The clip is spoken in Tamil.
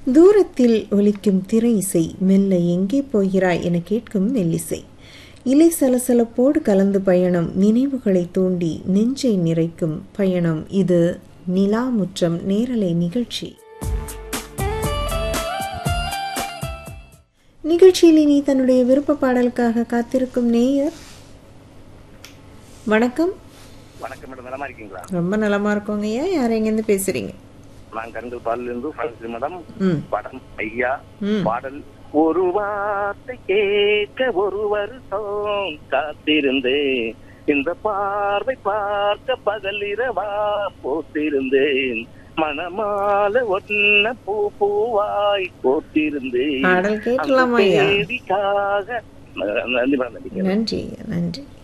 தூரத்தில் ஒலிக்கும் திரை இசை மெல்ல எங்கே போகிறாய் என கேட்கும் மெல்லிசை இலை சலசலப்போடு கலந்து பயணம் நினைவுகளை தூண்டி நெஞ்சை நிறைக்கும் பயணம் இது நிலாமுற்றம் நேரலை நிகழ்ச்சி நிகழ்ச்சியில் இனி தன்னுடைய விருப்ப பாடலுக்காக காத்திருக்கும் நேயர் வணக்கம் வணக்கம் மேடம் நலமா இருக்கீங்களா ரொம்ப நலமா இருக்கோங்க ஐயா யார் எங்கேருந்து பேசுறீங்க நான் கருங்கல் பாலில் இருந்து ஃபால்சி மேடம் ம் படம் ஐயா ம் பாடல் ஒரு வார்த்தை கேட்க ஒரு வருஷம் காத்திருந்தேன் இந்த பார்வை பார்க்க பகல் இரவா போத்திருந்தேன் மணமால ஒன்ன பூ பூவாய் போத்திருந்தேன் பாடல் கேட்கலாமா ஐயா தேதிக்காக நன்றி மேடம் நன்றி நன்றி ஐயா நன்றி